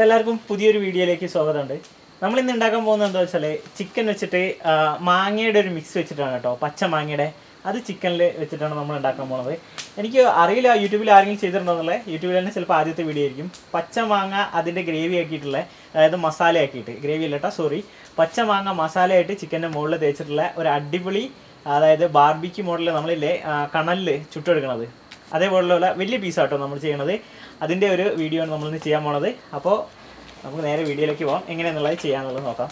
അപ്പോൾ എല്ലാവർക്കും പുതിയൊരു വീഡിയോയിലേക്ക് സ്വാഗതമുണ്ട് നമ്മൾ ഇന്ന് ഉണ്ടാക്കാൻ പോകുന്നത് എന്താ വെച്ചാൽ ചിക്കൻ വെച്ചിട്ട് ആ, മാങ്ങയുടെ ഒരു മിക്സ് വെച്ചിട്ടാണ് കേട്ടോ പച്ച മാങ്ങയുടെ അത് ചിക്കനിൽ വെച്ചിട്ടാണ് നമ്മൾ ഉണ്ടാക്കാൻ പോകുന്നത് എനിക്ക് അറിയില്ല യൂട്യൂബിൽ ആരെങ്കിലും ചെയ്തിട്ടുണ്ടോന്നുള്ളത് യൂട്യൂബിൽ തന്നെ ചിലപ്പോൾ ആദ്യത്തെ വീഡിയോ ആയിരിക്കും പച്ച മാങ്ങ അതിൻ്റെ ഗ്രേവി ആക്കിയിട്ടുള്ള അതായത് മസാല ആക്കിയിട്ട് ഗ്രേവി അല്ല കേട്ടോ സോറി പച്ച മാങ്ങ മസാലയായിട്ട് ചിക്കൻ്റെ മുകളിൽ തേച്ചിട്ടുള്ള ഒരു അടിപൊളി അതായത് ബാർബിക്ക് മോഡലിൽ നമ്മളില്ലേ കണലിൽ ചുട്ടെടുക്കണത് അതേപോലുള്ള വലിയ പീസാട്ടോ നമ്മൾ ചെയ്യണത് അതിൻ്റെ ഒരു വീഡിയോ ആണ് നമ്മളിന്ന് ചെയ്യാൻ പോണത് അപ്പോൾ നമുക്ക് നേരെ വീഡിയോയിലേക്ക് പോകാം എങ്ങനെയാണെന്നുള്ളത് ചെയ്യാന്നുള്ളത് നോക്കാം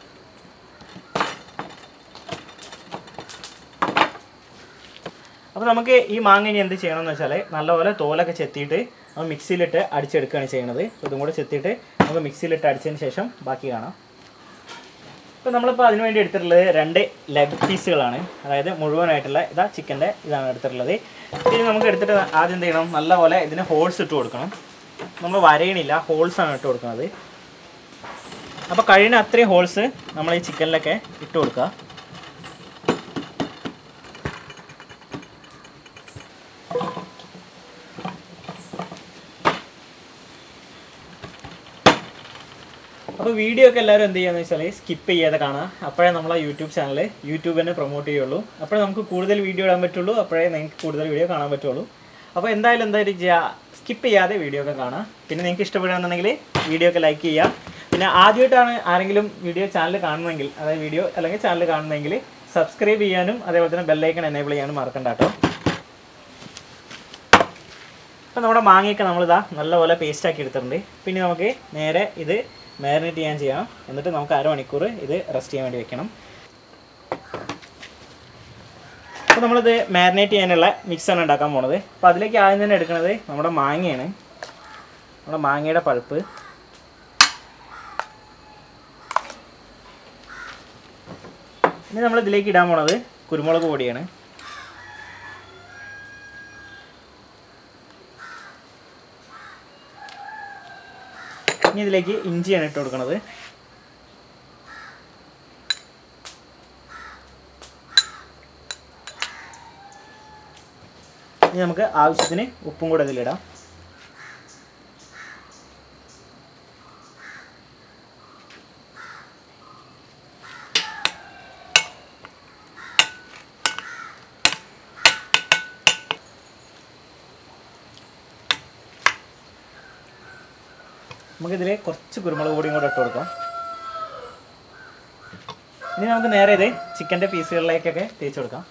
അപ്പോൾ നമുക്ക് ഈ മാങ്ങ ഇനി എന്ത് ചെയ്യണമെന്ന് വെച്ചാൽ നല്ലപോലെ തോലൊക്കെ ചെത്തിയിട്ട് നമ്മൾ മിക്സിയിലിട്ട് അടിച്ചെടുക്കുകയാണ് ചെയ്യുന്നത് അപ്പോൾ ഇതും കൂടെ ചെത്തിയിട്ട് നമുക്ക് മിക്സിയിലിട്ട് അടിച്ചതിന് ശേഷം ബാക്കി കാണാം ഇപ്പോൾ നമ്മളിപ്പോൾ അതിന് വേണ്ടി എടുത്തിട്ടുള്ളത് രണ്ട് ലെഗ് പീസുകളാണ് അതായത് മുഴുവനായിട്ടുള്ള ഇതാ ചിക്കൻ്റെ ഇതാണ് എടുത്തിട്ടുള്ളത് ഇനി നമുക്ക് എടുത്തിട്ട് ആദ്യം എന്ത് ചെയ്യണം നല്ലപോലെ ഇതിന് ഹോൾസ് ഇട്ട് കൊടുക്കണം നമ്മൾ വരയണില്ല ഹോൾസാണ് ഇട്ട് കൊടുക്കുന്നത് അപ്പോൾ കഴിയുന്ന അത്രയും ഹോൾസ് നമ്മൾ ഈ ചിക്കനിലൊക്കെ ഇട്ട് കൊടുക്കുക അപ്പോൾ വീഡിയോ ഒക്കെ എല്ലാവരും എന്ത് ചെയ്യാന്ന് വെച്ചാൽ സ്കിപ്പ് ചെയ്യാതെ കാണാം അപ്പോഴേ നമ്മളെ യൂട്യൂബ് ചാനൽ യൂട്യൂബിനെ പ്രൊമോട്ട് ചെയ്യുള്ളൂ അപ്പോഴേ നമുക്ക് കൂടുതൽ വീഡിയോ ഇടാൻ പറ്റുള്ളൂ അപ്പോഴേ നിങ്ങൾക്ക് കൂടുതൽ വീഡിയോ കാണാൻ പറ്റുള്ളൂ അപ്പോൾ എന്തായാലും എന്തായാലും ചെയ്യുക സ്കിപ്പ് ചെയ്യാതെ വീഡിയോ ഒക്കെ കാണാം പിന്നെ നിങ്ങൾക്ക് ഇഷ്ടപ്പെടുകയാണെന്നുണ്ടെങ്കിൽ വീഡിയോ ഒക്കെ ലൈക്ക് ചെയ്യുക പിന്നെ ആദ്യമായിട്ടാണ് ആരെങ്കിലും വീഡിയോ ചാനൽ കാണുന്നതെങ്കിൽ അതായത് വീഡിയോ അല്ലെങ്കിൽ ചാനൽ കാണുന്നതെങ്കിൽ സബ്സ്ക്രൈബ് ചെയ്യാനും അതേപോലെ തന്നെ ബെല്ലൈക്കൺ എനേബിൾ ചെയ്യാനും മറക്കണ്ട കേട്ടോ അപ്പോൾ നമ്മുടെ മാങ്ങയൊക്കെ നമ്മളിതാ നല്ലപോലെ പേസ്റ്റ് ആക്കി എടുത്തിട്ടുണ്ട് പിന്നെ നമുക്ക് നേരെ ഇത് മാരിനേറ്റ് ചെയ്യാൻ ചെയ്യാം എന്നിട്ട് നമുക്ക് അരമണിക്കൂർ ഇത് റെസ്റ്റ് ചെയ്യാൻ വേണ്ടി വെക്കണം അപ്പോൾ നമ്മളിത് മാരിനേറ്റ് ചെയ്യാനുള്ള മിക്സാണ് ഉണ്ടാക്കാൻ പോണത് അപ്പോൾ അതിലേക്ക് ആദ്യം തന്നെ എടുക്കുന്നത് നമ്മുടെ മാങ്ങയാണ് നമ്മുടെ മാങ്ങയുടെ പൾപ്പ് ഇനി നമ്മൾ ഇതിലേക്ക് ഇടാൻ പോണത് കുരുമുളക് പൊടിയാണ് ഇനി ഇതിലേക്ക് ഇഞ്ചിയാണ് ഇട്ട് കൊടുക്കുന്നത് ഇനി നമുക്ക് ആവശ്യത്തിന് ഉപ്പും കൂടെ ഇതിലിടാം നമുക്കിതിൽ കുറച്ച് കുരുമുളക് പൊടിയും കൂടെ ഇട്ട് കൊടുക്കാം ഇനി നമുക്ക് നേരെ ഇത് ചിക്കൻ്റെ പീസുകളിലേക്കൊക്കെ തേച്ച് കൊടുക്കാം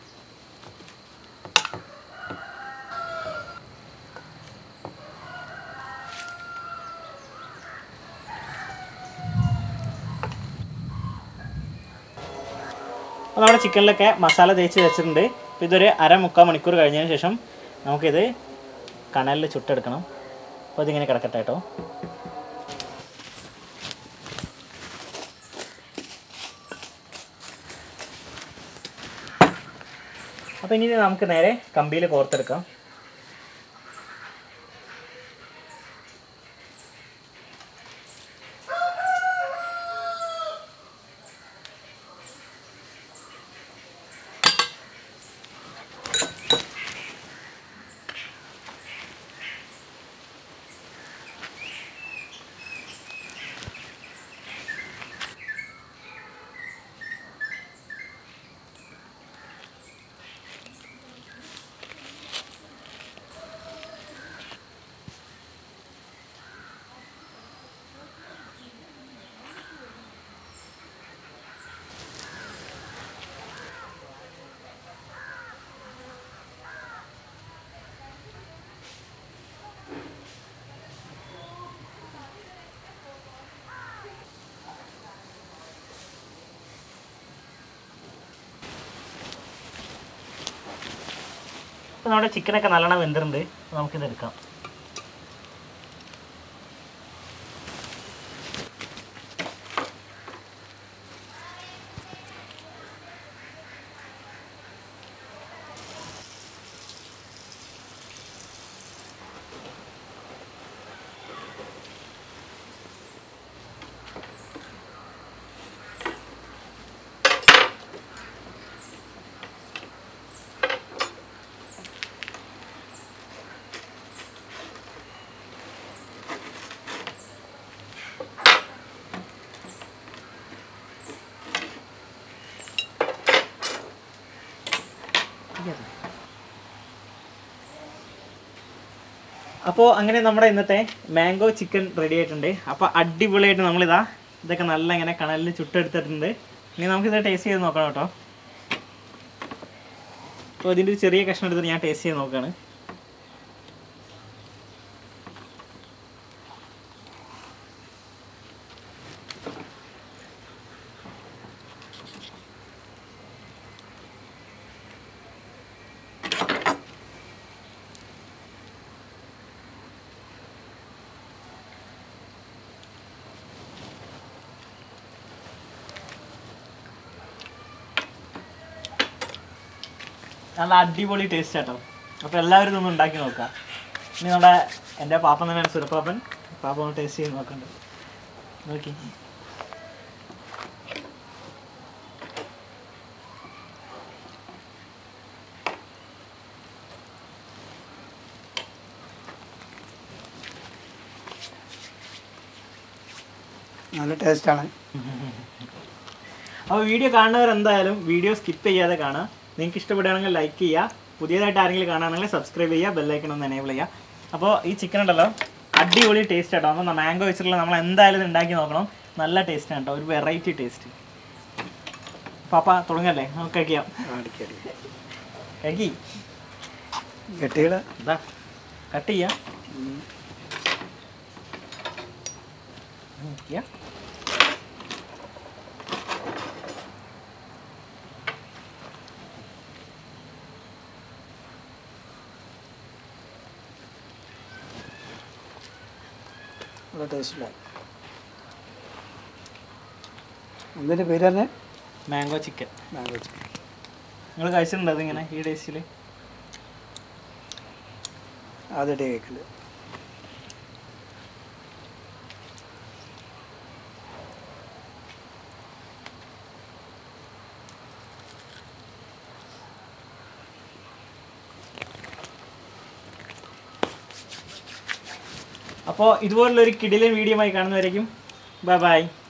അപ്പോൾ നമ്മുടെ ചിക്കനിലൊക്കെ മസാല തേച്ച് വെച്ചിട്ടുണ്ട് അപ്പോൾ ഇതൊരു അര മുക്കാൽ മണിക്കൂർ കഴിഞ്ഞതിന് ശേഷം നമുക്കിത് കനലിൽ ചുട്ടെടുക്കണം അപ്പോൾ ഇതിങ്ങനെ കിടക്കട്ടെ കേട്ടോ അപ്പോൾ ഇനി ഇത് നമുക്ക് നേരെ കമ്പിയിൽ കോർത്തെടുക്കാം അപ്പോൾ നമ്മുടെ ചിക്കനൊക്കെ നല്ലോണം വെന്തിട്ടുണ്ട് അപ്പോൾ നമുക്കിത് എടുക്കാം അപ്പോൾ അങ്ങനെ നമ്മുടെ ഇന്നത്തെ മാംഗോ ചിക്കൻ റെഡി ആയിട്ടുണ്ട് അപ്പോൾ അടിപൊളിയായിട്ട് നമ്മളിതാ ഇതൊക്കെ നല്ല ഇങ്ങനെ കണലിൽ ചുട്ടെടുത്തിട്ടുണ്ട് ഇനി നമുക്കിത് ടേസ്റ്റ് ചെയ്ത് നോക്കണം കേട്ടോ അപ്പോൾ ഇതിൻ്റെ ഒരു ചെറിയ കഷ്ണം എടുത്തിട്ട് ഞാൻ ടേസ്റ്റ് ചെയ്ത് നോക്കുകയാണ് നല്ല അടിപൊളി ടേസ്റ്റ് ആട്ടോ അപ്പോൾ എല്ലാവരും ഇതൊന്ന് ഉണ്ടാക്കി നോക്കാം ഇനി നമ്മുടെ എൻ്റെ പാപ്പൻ തന്നെയാണ് സുരപ്പാപ്പൻ പാപ്പ ഒന്ന് ടേസ്റ്റ് ചെയ്ത് നോക്കണ്ട് നോക്കി നല്ല ടേസ്റ്റാണ് അപ്പോൾ വീഡിയോ കാണുന്നവർ എന്തായാലും വീഡിയോ സ്കിപ്പ് ചെയ്യാതെ കാണുക നിങ്ങൾക്ക് ഇഷ്ടപ്പെടുകയാണെങ്കിൽ ലൈക്ക് ചെയ്യുക പുതിയതായിട്ട് ആരെങ്കിലും കാണുകയാണെങ്കിൽ സബ്സ്ക്രൈബ് ചെയ്യുക ബെല്ലൈക്കൺ ഒന്ന് എനേബിൾ ചെയ്യുക അപ്പോൾ ഈ ചിക്കൻ ഉണ്ടല്ലോ അടിപൊളി ടേസ്റ്റ് ആട്ടോ അപ്പോൾ മാംഗോ വെച്ചിട്ടുള്ള നമ്മൾ എന്തായാലും ഇത് ഉണ്ടാക്കി നോക്കണം നല്ല ടേസ്റ്റ് ആണ് കേട്ടോ ഒരു വെറൈറ്റി ടേസ്റ്റ് പാപ്പ തുടങ്ങല്ലേ നമുക്ക് കഴിക്കാം അടിക്കടി കഴിക്കി കെട്ടികള് ഇതാ കട്ട് ചെയ്യാം ചെയ്യാം നല്ല ടേസ്റ്റിലാണ് എന്തിൻ്റെ പേര് തന്നെ മാംഗോ ചിക്കൻ മാംഗോ ചിക്കൻ നിങ്ങൾ കഴിച്ചിട്ടുണ്ടോ അതിങ്ങനെ ഈ ടേസ്റ്റിൽ ആദ്യമായിട്ട് കേൾക്കുന്നത് അപ്പോൾ ഇതുപോലുള്ള ഒരു കിടിലൻ വീഡിയോ ആയി കാണുന്നവരേക്കും ബൈ ബൈ